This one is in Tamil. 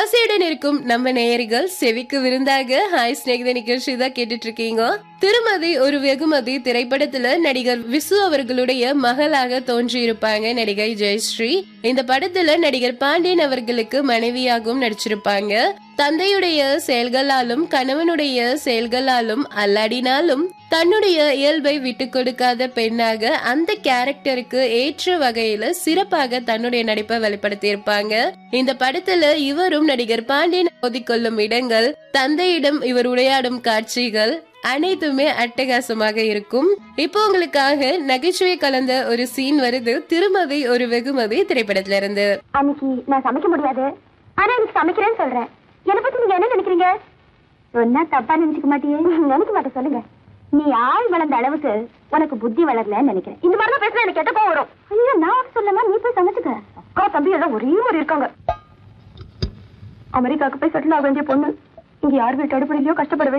பசியுடன் இருக்கும் நம்ம நேயர்கள் செவிக்கு விருந்தாக ஹாய் ஸ்நேகித நிகழ்ச்சி தான் கேட்டுட்டு இருக்கீங்க திருமதி ஒரு வெகுமதி திரைப்படத்துல நடிகர் விசு அவர்களுடைய மகளாக தோன்றியிருப்பாங்க நடிகை ஜெயஸ்ரீ இந்த படத்துல நடிகர் பாண்டியன் அவர்களுக்கு மனைவியாகவும் நடிச்சிருப்பாங்க தந்தையுடைய செயல்களாலும் கணவனுடைய செயல்களாலும் அல்லாடினாலும் தன்னுடைய இயல்பை விட்டு கொடுக்காத பெண்ணாக அந்த கேரக்டருக்கு ஏற்ற வகையில சிறப்பாக தன்னுடைய நடிப்பை வெளிப்படுத்தியிருப்பாங்க இந்த படத்துல இவரும் நடிகர் பாண்டியன் ஒதிக்கொள்ளும் இடங்கள் தந்தையிடம் இவர் உரையாடும் காட்சிகள் அனைத்துமே அட்டகாசமாக இருக்கும் இப்போ உங்களுக்காக நகைச்சுவை கலந்த ஒரு சீன் வருது திருமதி ஒரு வெகுமதி திரைப்படத்துல இருந்து அன்னைக்கு நான் சமைக்க முடியாது ஆனா எனக்கு சமைக்கிறேன்னு சொல்றேன் என்னை பத்தி நீங்க என்ன நினைக்கிறீங்க சொன்னா தப்பா நினைச்சுக்க மாட்டியே நினைக்க மாட்டேன் சொல்லுங்க நீ ஆள் வளர்ந்த அளவுக்கு உனக்கு புத்தி வளரலன்னு நினைக்கிறேன் இந்த மாதிரி தான் பேசினா எனக்கு கெட்ட கோவம் வரும் ஐயோ நான் உனக்கு சொல்லமா நீ போய் சமைச்சுக்க அக்கா தம்பி எல்லாம் ஒரே மாதிரி இருக்காங்க அமெரிக்காவுக்கு போய் செட்டில் ஆக வேண்டிய பொண்ணு இங்க யார் வீட்டு அடுப்படிலையோ கஷ்டப்பட வேண்டிய